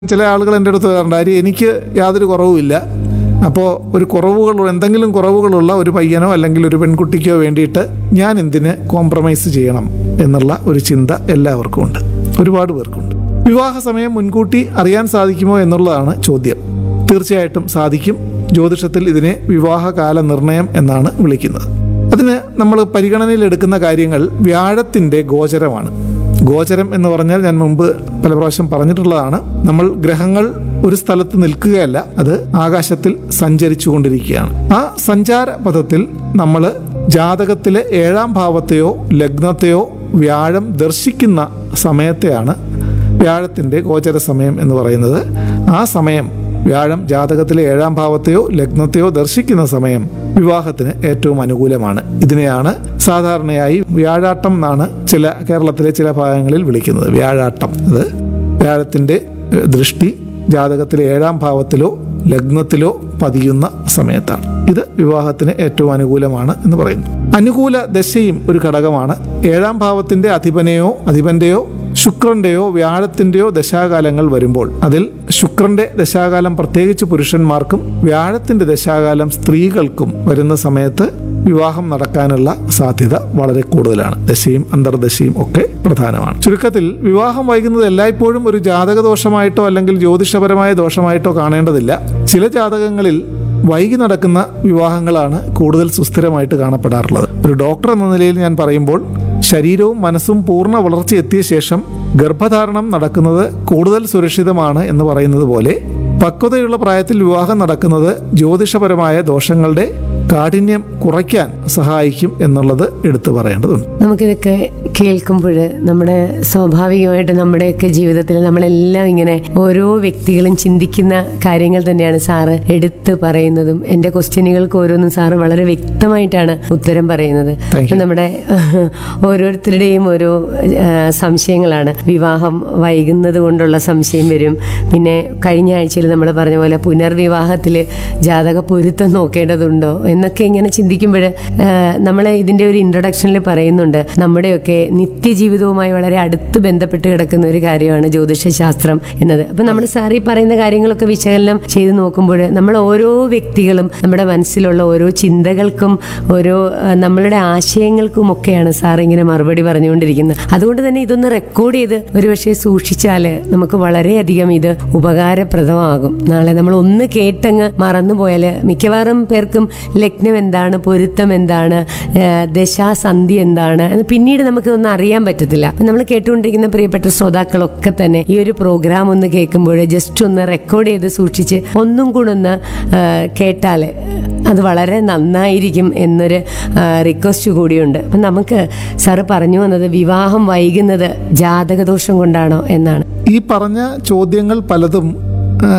ചില ആളുകൾ എൻ്റെ അടുത്ത് പറയാറുണ്ട് ആര്യ എനിക്ക് യാതൊരു കുറവുമില്ല അപ്പോൾ ഒരു കുറവുകൾ എന്തെങ്കിലും കുറവുകളുള്ള ഒരു പയ്യനോ അല്ലെങ്കിൽ ഒരു പെൺകുട്ടിക്കോ വേണ്ടിയിട്ട് ഞാൻ എന്തിന് കോംപ്രമൈസ് ചെയ്യണം എന്നുള്ള ഒരു ചിന്ത എല്ലാവർക്കും ഉണ്ട് ഒരുപാട് പേർക്കുണ്ട് വിവാഹ സമയം മുൻകൂട്ടി അറിയാൻ സാധിക്കുമോ എന്നുള്ളതാണ് ചോദ്യം തീർച്ചയായിട്ടും സാധിക്കും ജ്യോതിഷത്തിൽ ഇതിനെ വിവാഹകാല നിർണയം എന്നാണ് വിളിക്കുന്നത് അതിന് നമ്മൾ പരിഗണനയിലെടുക്കുന്ന കാര്യങ്ങൾ വ്യാഴത്തിൻ്റെ ഗോചരമാണ് ഗോചരം എന്ന് പറഞ്ഞാൽ ഞാൻ മുമ്പ് പല പ്രാവശ്യം പറഞ്ഞിട്ടുള്ളതാണ് നമ്മൾ ഗ്രഹങ്ങൾ ഒരു സ്ഥലത്ത് നിൽക്കുകയല്ല അത് ആകാശത്തിൽ സഞ്ചരിച്ചു കൊണ്ടിരിക്കുകയാണ് ആ സഞ്ചാര പഥത്തിൽ നമ്മൾ ജാതകത്തിലെ ഏഴാം ഭാവത്തെയോ ലഗ്നത്തെയോ വ്യാഴം ദർശിക്കുന്ന സമയത്തെയാണ് വ്യാഴത്തിൻ്റെ ഗോചര സമയം എന്ന് പറയുന്നത് ആ സമയം വ്യാഴം ജാതകത്തിലെ ഏഴാം ഭാവത്തെയോ ലഗ്നത്തെയോ ദർശിക്കുന്ന സമയം വിവാഹത്തിന് ഏറ്റവും അനുകൂലമാണ് ഇതിനെയാണ് സാധാരണയായി വ്യാഴാട്ടം എന്നാണ് ചില കേരളത്തിലെ ചില ഭാഗങ്ങളിൽ വിളിക്കുന്നത് വ്യാഴാട്ടം അത് വ്യാഴത്തിൻ്റെ ഏഹ്, ദൃഷ്ടി ജാതകത്തിലെ ഏഴാം ഭാവത്തിലോ ലഗ്നത്തിലോ പതിയുന്ന സമയത്താണ് ഇത് വിവാഹത്തിന് ഏറ്റവും അനുകൂലമാണ് എന്ന് പറയുന്നു അനുകൂല ദശയും ഒരു ഘടകമാണ് ഏഴാം ഭാവത്തിന്റെ അധിപനെയോ അധിപന്റെയോ ശുക്രന്റെയോ വ്യാഴത്തിന്റെയോ ദശാകാലങ്ങൾ വരുമ്പോൾ അതിൽ ശുക്രന്റെ ദശാകാലം പ്രത്യേകിച്ച് പുരുഷന്മാർക്കും വ്യാഴത്തിന്റെ ദശാകാലം സ്ത്രീകൾക്കും വരുന്ന സമയത്ത് വിവാഹം നടക്കാനുള്ള സാധ്യത വളരെ കൂടുതലാണ് ദശയും അന്തർദശയും ഒക്കെ പ്രധാനമാണ് ചുരുക്കത്തിൽ വിവാഹം വൈകുന്നത് എല്ലായ്പ്പോഴും ഒരു ജാതക ദോഷമായിട്ടോ അല്ലെങ്കിൽ ജ്യോതിഷപരമായ ദോഷമായിട്ടോ കാണേണ്ടതില്ല ചില ജാതകങ്ങളിൽ വൈകി നടക്കുന്ന വിവാഹങ്ങളാണ് കൂടുതൽ സുസ്ഥിരമായിട്ട് കാണപ്പെടാറുള്ളത് ഒരു ഡോക്ടർ എന്ന നിലയിൽ ഞാൻ പറയുമ്പോൾ ശരീരവും മനസ്സും പൂർണ്ണ വളർച്ചയെത്തിയ ശേഷം ഗർഭധാരണം നടക്കുന്നത് കൂടുതൽ സുരക്ഷിതമാണ് എന്ന് പറയുന്നത് പോലെ പക്വതയുള്ള പ്രായത്തിൽ വിവാഹം നടക്കുന്നത് ജ്യോതിഷപരമായ ദോഷങ്ങളുടെ കാഠിന്യം കുറയ്ക്കാൻ സഹായിക്കും എന്നുള്ളത് എടുത്തു പറയേണ്ടതുണ്ട് നമുക്കിതൊക്കെ കേൾക്കുമ്പോൾ നമ്മുടെ സ്വാഭാവികമായിട്ട് നമ്മുടെയൊക്കെ ജീവിതത്തിൽ നമ്മളെല്ലാം ഇങ്ങനെ ഓരോ വ്യക്തികളും ചിന്തിക്കുന്ന കാര്യങ്ങൾ തന്നെയാണ് സാറ് എടുത്ത് പറയുന്നതും എൻ്റെ ക്വസ്റ്റ്യനുകൾക്ക് ഓരോന്നും സാറ് വളരെ വ്യക്തമായിട്ടാണ് ഉത്തരം പറയുന്നത് Thank you. നമ്മുടെ ഓരോരുത്തരുടെയും ഓരോ ആ, സംശയങ്ങളാണ് വിവാഹം വൈകുന്നത് കൊണ്ടുള്ള സംശയം വരും പിന്നെ കഴിഞ്ഞ ആഴ്ചയിൽ നമ്മൾ പറഞ്ഞ പോലെ പുനർവിവാഹത്തിൽ ജാതക പൊരുത്തം നോക്കേണ്ടതുണ്ടോ എന്നൊക്കെ ഇങ്ങനെ ചിന്തിക്കുമ്പോൾ നമ്മൾ ഇതിൻ്റെ ഒരു ഇൻട്രൊഡക്ഷനിൽ പറയുന്നുണ്ട് നമ്മുടെയൊക്കെ നിത്യജീവിതവുമായി വളരെ അടുത്ത് ബന്ധപ്പെട്ട് കിടക്കുന്ന ഒരു കാര്യമാണ് ജ്യോതിഷശാസ്ത്രം എന്നത് അപ്പം നമ്മൾ സാറി പറയുന്ന കാര്യങ്ങളൊക്കെ വിശകലനം ചെയ്ത് നോക്കുമ്പോൾ നമ്മൾ ഓരോ വ്യക്തികളും നമ്മുടെ മനസ്സിലുള്ള ഓരോ ചിന്തകൾക്കും ഓരോ ആ, നമ്മളുടെ ആശയങ്ങൾക്കും ഒക്കെയാണ് സാർ ഇങ്ങനെ മറുപടി പറഞ്ഞുകൊണ്ടിരിക്കുന്നത് അതുകൊണ്ട് തന്നെ ഇതൊന്ന് റെക്കോർഡ് ചെയ്ത് ഒരുപക്ഷെ സൂക്ഷിച്ചാൽ നമുക്ക് വളരെയധികം ഇത് ഉപകാരപ്രദമാകും നാളെ നമ്മൾ ഒന്ന് കേട്ടങ്ങ് മറന്നുപോയാൽ മിക്കവാറും പേർക്കും ലഗ്നം എന്താണ് പൊരുത്തം എന്താണ് ആ, ദശാസന്ധി എന്താണ് എന്ന് പിന്നീട് നമുക്ക് ഒന്നും അറിയാൻ പറ്റത്തില്ല അപ്പം നമ്മൾ കേട്ടുകൊണ്ടിരിക്കുന്ന പ്രിയപ്പെട്ട ശ്രോതാക്കളൊക്കെ തന്നെ ഈ ഒരു പ്രോഗ്രാം ഒന്ന് കേൾക്കുമ്പോൾ ജസ്റ്റ് ഒന്ന് റെക്കോർഡ് ചെയ്ത് സൂക്ഷിച്ച് ഒന്നും കൂടെ ഒന്ന് കേട്ടാൽ അത് വളരെ നന്നായിരിക്കും എന്നൊരു റിക്വസ്റ്റ് കൂടിയുണ്ട് അപ്പം നമുക്ക് സാറ് പറഞ്ഞു വന്നത് വിവാഹം വൈകുന്നത് ജാതകദോഷം കൊണ്ടാണോ എന്നാണ് ഈ പറഞ്ഞ ചോദ്യങ്ങൾ പലതും ആ,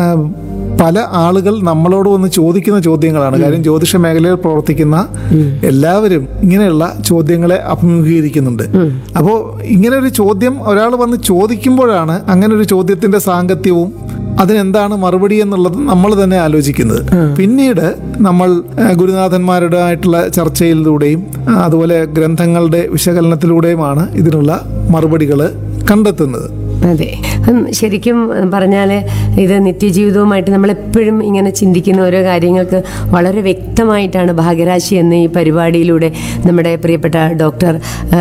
പല ആളുകൾ നമ്മളോട് വന്ന് ചോദിക്കുന്ന ചോദ്യങ്ങളാണ് കാര്യം ജ്യോതിഷ മേഖലയിൽ പ്രവർത്തിക്കുന്ന എല്ലാവരും ഇങ്ങനെയുള്ള ചോദ്യങ്ങളെ അഭിമുഖീകരിക്കുന്നുണ്ട് അപ്പോൾ ഇങ്ങനെ ഒരു ചോദ്യം ഒരാൾ വന്ന് ചോദിക്കുമ്പോഴാണ് അങ്ങനെ ഒരു ചോദ്യത്തിന്റെ സാങ്കത്യവും അതിനെന്താണ് മറുപടി എന്നുള്ളത് നമ്മൾ തന്നെ ആലോചിക്കുന്നത് പിന്നീട് നമ്മൾ ആ, ഗുരുനാഥന്മാരുടെ ആയിട്ടുള്ള ചർച്ചയിലൂടെയും ആ, അതുപോലെ ഗ്രന്ഥങ്ങളുടെ വിശകലനത്തിലൂടെയുമാണ് ഇതിനുള്ള മറുപടികൾ കണ്ടെത്തുന്നത് അതെ ഉം, ശരിക്കും പറഞ്ഞാൽ ഇത് നിത്യജീവിതവുമായിട്ട് നമ്മൾ എപ്പോഴും ഇങ്ങനെ ചിന്തിക്കുന്ന ഓരോ കാര്യങ്ങൾക്ക് വളരെ വ്യക്തമായിട്ടാണ് ഭാഗ്യരാശി എന്ന ഈ പരിപാടിയിലൂടെ നമ്മുടെ പ്രിയപ്പെട്ട doctor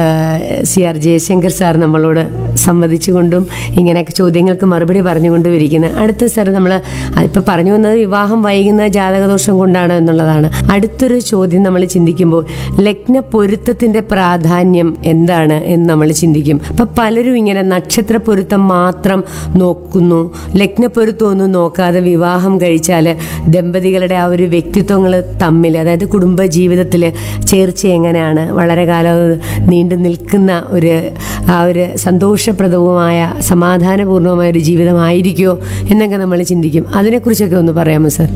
C R Jayashankar sir നമ്മളോട് സംവദിച്ചുകൊണ്ടും ഇങ്ങനെയൊക്കെ ചോദ്യങ്ങൾക്ക് മറുപടി പറഞ്ഞുകൊണ്ടും ഇരിക്കുന്നത് അടുത്ത സാർ നമ്മൾ ഇപ്പം പറഞ്ഞു വന്നത് വിവാഹം വൈകുന്ന ജാതകദോഷം കൊണ്ടാണ് എന്നുള്ളതാണ് അടുത്തൊരു ചോദ്യം നമ്മൾ ചിന്തിക്കുമ്പോൾ ലഗ്ന പൊരുത്തത്തിന്റെ പ്രാധാന്യം എന്താണ് എന്ന് നമ്മൾ ചിന്തിക്കും അപ്പം പലരും ഇങ്ങനെ നക്ഷത്ര പൊരുത്തം മാത്രം നോക്കുന്നു ലഗ്ന പൊരുത്തം ഒന്നും നോക്കാതെ വിവാഹം കഴിച്ചാൽ ദമ്പതികളുടെ ആ ഒരു വ്യക്തിത്വങ്ങൾ തമ്മിൽ അതായത് കുടുംബ ജീവിതത്തിൽ ചേർച്ച എങ്ങനെയാണ് വളരെ കാലം നീണ്ടു നിൽക്കുന്ന ഒരു ആ ഒരു സന്തോഷപ്രദവുമായ സമാധാനപൂർണവുമായ ഒരു ജീവിതമായിരിക്കുമോ എന്നൊക്കെ നമ്മൾ ചിന്തിക്കും അതിനെക്കുറിച്ചൊക്കെ ഒന്ന് പറയാമോ സാർ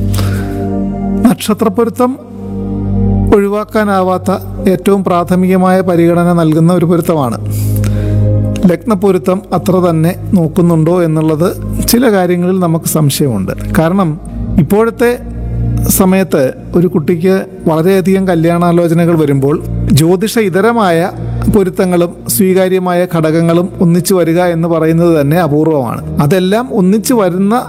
നക്ഷത്രപ്പൊരുത്തം ഒഴിവാക്കാനാവാത്ത ഏറ്റവും പ്രാഥമികമായ പരിഗണന നൽകുന്ന ഒരു പൊരുത്തമാണ് ലഗ്നപ്പൊരുത്തം അത്ര തന്നെ നോക്കുന്നുണ്ടോ എന്നുള്ളത് ചില കാര്യങ്ങളിൽ നമുക്ക് സംശയമുണ്ട് കാരണം ഇപ്പോഴത്തെ സമയത്ത് ഒരു കുട്ടിക്ക് വളരെയധികം കല്യാണാലോചനകൾ വരുമ്പോൾ ജ്യോതിഷ ഇതരമായ പൊരുത്തങ്ങളും സ്വീകാര്യമായ ഘടകങ്ങളും ഒന്നിച്ചു വരിക എന്ന് പറയുന്നത് തന്നെ അപൂർവമാണ് അതെല്ലാം ഒന്നിച്ചു വരുന്ന